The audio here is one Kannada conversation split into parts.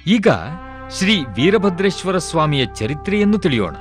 ಈಗ ಶ್ರೀ ವೀರಭದ್ರೇಶ್ವರ ಸ್ವಾಮಿಯ ಚರಿತ್ರೆಯನ್ನು ತಿಳಿಯೋಣ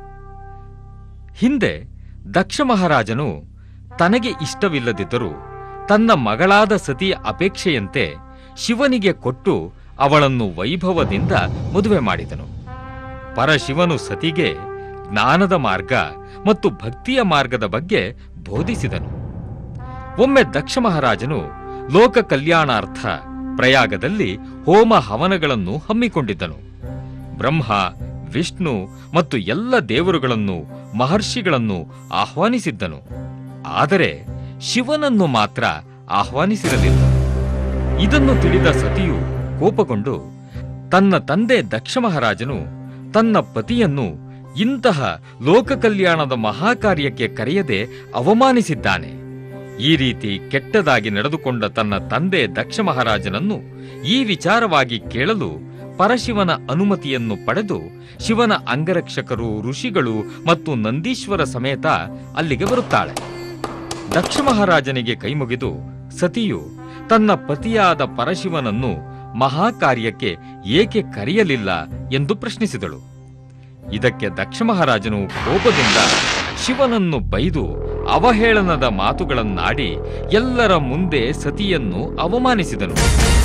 ಹಿಂದೆ ದಕ್ಷ ಮಹಾರಾಜನು ತನಗೆ ಇಷ್ಟವಿಲ್ಲದಿದ್ದರೂ ತನ್ನ ಮಗಳಾದ ಸತಿಯ ಅಪೇಕ್ಷೆಯಂತೆ ಶಿವನಿಗೆ ಕೊಟ್ಟು ಅವಳನ್ನು ವೈಭವದಿಂದ ಮದುವೆ ಮಾಡಿದನು ಪರಶಿವನು ಸತಿಗೆ ಜ್ಞಾನದ ಮಾರ್ಗ ಮತ್ತು ಭಕ್ತಿಯ ಮಾರ್ಗದ ಬಗ್ಗೆ ಬೋಧಿಸಿದನು ಒಮ್ಮೆ ದಕ್ಷ ಮಹಾರಾಜನು ಲೋಕ ಕಲ್ಯಾಣಾರ್ಥ ಪ್ರಯಾಗದಲ್ಲಿ ಹೋಮ ಹವನಗಳನ್ನು ಹಮ್ಮಿಕೊಂಡಿದ್ದನು ಬ್ರಹ್ಮ ವಿಷ್ಣು ಮತ್ತು ಎಲ್ಲ ದೇವರುಗಳನ್ನು ಮಹರ್ಷಿಗಳನ್ನು ಆಹ್ವಾನಿಸಿದ್ದನು ಆದರೆ ಶಿವನನ್ನು ಮಾತ್ರ ಆಹ್ವಾನಿಸಿರಲಿಲ್ಲ ಇದನ್ನು ತಿಳಿದ ಸತಿಯು ಕೋಪಗೊಂಡು ತನ್ನ ತಂದೆ ದಕ್ಷ ಮಹಾರಾಜನು ತನ್ನ ಪತಿಯನ್ನು ಇಂತಹ ಲೋಕ ಕಲ್ಯಾಣದ ಮಹಾಕಾರ್ಯಕ್ಕೆ ಕರೆಯದೆ ಅವಮಾನಿಸಿದ್ದಾನೆ ಈ ರೀತಿ ಕೆಟ್ಟದಾಗಿ ನಡೆದುಕೊಂಡ ತನ್ನ ತಂದೆ ದಕ್ಷ ಮಹಾರಾಜನನ್ನು ಈ ವಿಚಾರವಾಗಿ ಕೇಳಲು ಪರಶಿವನ ಅನುಮತಿಯನ್ನು ಪಡೆದು ಶಿವನ ಅಂಗರಕ್ಷಕರು ಋಷಿಗಳು ಮತ್ತು ನಂದೀಶ್ವರ ಸಮೇತ ಅಲ್ಲಿಗೆ ಬರುತ್ತಾಳೆ ದಕ್ಷ ಮಹಾರಾಜನಿಗೆ ಕೈಮುಗಿದು ಸತಿಯು ತನ್ನ ಪತಿಯಾದ ಪರಶಿವನನ್ನು ಮಹಾಕಾರ್ಯಕ್ಕೆ ಏಕೆ ಕರೆಯಲಿಲ್ಲ ಎಂದು ಪ್ರಶ್ನಿಸಿದಳು ಇದಕ್ಕೆ ದಕ್ಷ ಮಹಾರಾಜನು ಕೋಪದಿಂದ ಶಿವನನ್ನು ಬೈದು ಅವಹೇಳನದ ಮಾತುಗಳನ್ನಾಡಿ ಎಲ್ಲರ ಮುಂದೆ ಸತಿಯನ್ನು ಅವಮಾನಿಸಿದನು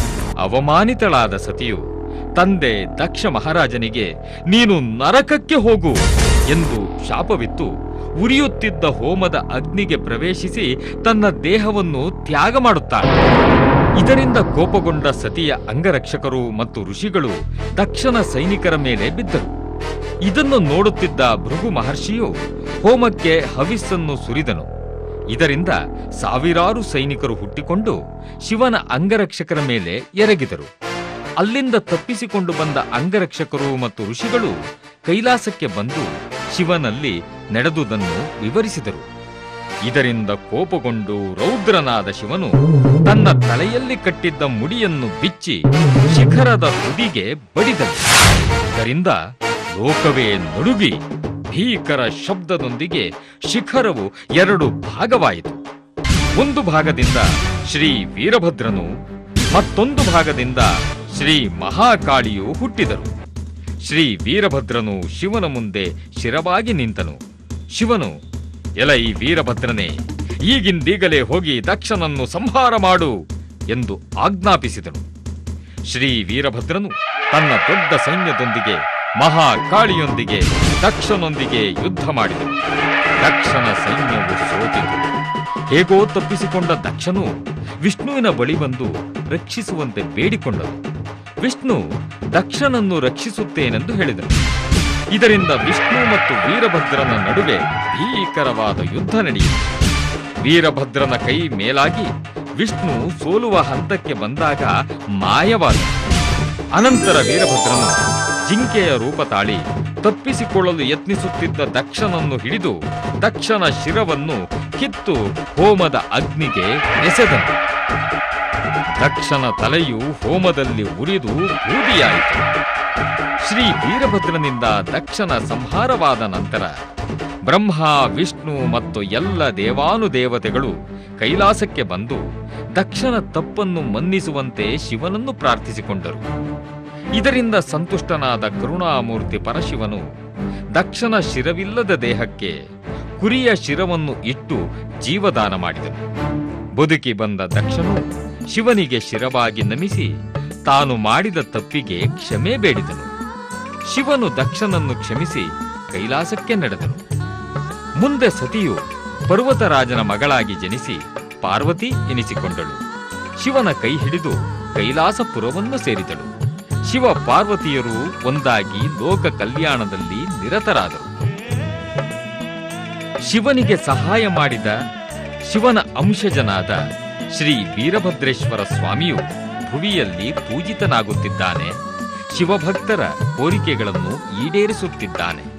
ಅವಮಾನಿತಳಾದ ಸತಿಯು ತಂದೆ ದಕ್ಷ ಮಹಾರಾಜನಿಗೆ ನೀನು ನರಕಕ್ಕೆ ಹೋಗು ಎಂದು ಶಾಪವಿತ್ತು ಉರಿಯುತ್ತಿದ್ದ ಹೋಮದ ಅಗ್ನಿಗೆ ಪ್ರವೇಶಿಸಿ ತನ್ನ ದೇಹವನ್ನು ತ್ಯಾಗ ಮಾಡುತ್ತಾಳೆ ಇದರಿಂದ ಕೋಪಗೊಂಡ ಸತಿಯ ಅಂಗರಕ್ಷಕರು ಮತ್ತು ಋಷಿಗಳು ದಕ್ಷನ ಸೈನಿಕರ ಮೇಲೆ ಬಿದ್ದರು ಇದನ್ನು ನೋಡುತ್ತಿದ್ದ ಭೃಗು ಮಹರ್ಷಿಯು ಹೋಮಕ್ಕೆ ಹವಿಸ್ಸನ್ನು ಸುರಿದನು ಇದರಿಂದ ಸಾವಿರಾರು ಸೈನಿಕರು ಹುಟ್ಟಿಕೊಂಡು ಶಿವನ ಅಂಗರಕ್ಷಕರ ಮೇಲೆ ಎರಗಿದರು ಅಲ್ಲಿಂದ ತಪ್ಪಿಸಿಕೊಂಡು ಬಂದ ಅಂಗರಕ್ಷಕರು ಮತ್ತು ಋಷಿಗಳು ಕೈಲಾಸಕ್ಕೆ ಬಂದು ಶಿವನಲ್ಲಿ ನಡೆದುದನ್ನು ವಿವರಿಸಿದರು ಇದರಿಂದ ಕೋಪಗೊಂಡು ರೌದ್ರನಾದ ಶಿವನು ತನ್ನ ತಲೆಯಲ್ಲಿ ಕಟ್ಟಿದ್ದ ಮುಡಿಯನ್ನು ಬಿಚ್ಚಿ ಶಿಖರದ ತುದಿಗೆ ಬಡಿದನು ಇದರಿಂದ ಲೋಕವೇ ನಡುಗಿ ಭೀಕರ ಶಬ್ದದೊಂದಿಗೆ ಶಿಖರವು ಎರಡು ಭಾಗವಾಯಿತು ಒಂದು ಭಾಗದಿಂದ ಶ್ರೀ ವೀರಭದ್ರನು ಮತ್ತೊಂದು ಭಾಗದಿಂದ ಶ್ರೀ ಮಹಾಕಾಳಿಯು ಹುಟ್ಟಿದರು ಶ್ರೀ ವೀರಭದ್ರನು ಶಿವನ ಮುಂದೆ ಶಿರವಾಗಿ ನಿಂತನು ಶಿವನು ಎಲೈ ವೀರಭದ್ರನೇ ಈಗಿಂದೀಗಲೇ ಹೋಗಿ ದಕ್ಷನನ್ನು ಸಂಹಾರ ಮಾಡು ಎಂದು ಆಜ್ಞಾಪಿಸಿದನು ಶ್ರೀ ವೀರಭದ್ರನು ತನ್ನ ದೊಡ್ಡ ಸೈನ್ಯದೊಂದಿಗೆ ಮಹಾಕಾಳಿಯೊಂದಿಗೆ ದಕ್ಷನೊಂದಿಗೆ ಯುದ್ಧ ಮಾಡಿದನು ದಕ್ಷನ ಸೈನ್ಯವು ಸೋತಿತು ಹೇಗೋ ತಪ್ಪಿಸಿಕೊಂಡ ದಕ್ಷನು ವಿಷ್ಣುವಿನ ಬಳಿ ಬಂದು ರಕ್ಷಿಸುವಂತೆ ಬೇಡಿಕೊಂಡನು ವಿಷ್ಣು ದಕ್ಷನನ್ನು ರಕ್ಷಿಸುತ್ತೇನೆಂದು ಹೇಳಿದನು ಇದರಿಂದ ವಿಷ್ಣು ಮತ್ತು ವೀರಭದ್ರನ ನಡುವೆ ಭೀಕರವಾದ ಯುದ್ಧ ನಡೆಯಿತು ವೀರಭದ್ರನ ಕೈ ಮೇಲಾಗಿ ವಿಷ್ಣು ಸೋಲುವ ಹಂತಕ್ಕೆ ಬಂದಾಗ ಮಾಯವಾದ ಅನಂತರ ವೀರಭದ್ರನು ಜಿಂಕೆಯ ರೂಪ ತಾಳಿ ತಪ್ಪಿಸಿಕೊಳ್ಳಲು ಯತ್ನಿಸುತ್ತಿದ್ದ ದಕ್ಷನನ್ನು ಹಿಡಿದು ದಕ್ಷನ ಶಿರವನ್ನು ಕಿತ್ತು ಹೋಮದ ಅಗ್ನಿಗೆ ಎಸೆದನು ದಕ್ಷನ ತಲೆಯು ಹೋಮದಲ್ಲಿ ಉರಿದು ಬೂದಿಯಾಯಿತು ಶ್ರೀ ವೀರಭದ್ರನಿಂದ ದಕ್ಷನ ಸಂಹಾರವಾದ ನಂತರ ಬ್ರಹ್ಮ ವಿಷ್ಣು ಮತ್ತು ಎಲ್ಲ ದೇವಾನುದೇವತೆಗಳು ಕೈಲಾಸಕ್ಕೆ ಬಂದು ದಕ್ಷನ ತಪ್ಪನ್ನು ಮನ್ನಿಸುವಂತೆ ಶಿವನನ್ನು ಪ್ರಾರ್ಥಿಸಿಕೊಂಡರು ಇದರಿಂದ ಸಂತುಷ್ಟನಾದ ಕರುಣಾಮೂರ್ತಿ ಪರಶಿವನು ದಕ್ಷನ ಶಿರವಿಲ್ಲದ ದೇಹಕ್ಕೆ ಕುರಿಯ ಶಿರವನ್ನು ಇಟ್ಟು ಜೀವದಾನ ಮಾಡಿದನು ಬದುಕಿ ಬಂದ ದಕ್ಷನು ಶಿವನಿಗೆ ಶಿರವಾಗಿ ನಮಿಸಿ ತಾನು ಮಾಡಿದ ತಪ್ಪಿಗೆ ಕ್ಷಮೆ ಬೇಡಿದನು ಶಿವನು ದಕ್ಷನನ್ನು ಕ್ಷಮಿಸಿ ಕೈಲಾಸಕ್ಕೆ ನಡೆದನು ಮುಂದೆ ಸತಿಯು ಪರ್ವತರಾಜನ ಮಗಳಾಗಿ ಜನಿಸಿ ಪಾರ್ವತಿ ಎನಿಸಿಕೊಂಡಳು ಶಿವನ ಕೈ ಹಿಡಿದು ಕೈಲಾಸಪುರವನ್ನು ಸೇರಿದಳು ಶಿವ ಪಾರ್ವತಿಯರು ಒಂದಾಗಿ ಲೋಕ ಕಲ್ಯಾಣದಲ್ಲಿ ನಿರತರಾದರು ಶಿವನಿಗೆ ಸಹಾಯ ಮಾಡಿದ ಶಿವನ ಅಂಶಜನಾದ ಶ್ರೀ ವೀರಭದ್ರೇಶ್ವರ ಸ್ವಾಮಿಯು ಭುವಿಯಲ್ಲಿ ಪೂಜಿತನಾಗುತ್ತಿದ್ದಾನೆ ಶಿವಭಕ್ತರ ಕೋರಿಕೆಗಳನ್ನು ಈಡೇರಿಸುತ್ತಿದ್ದಾನೆ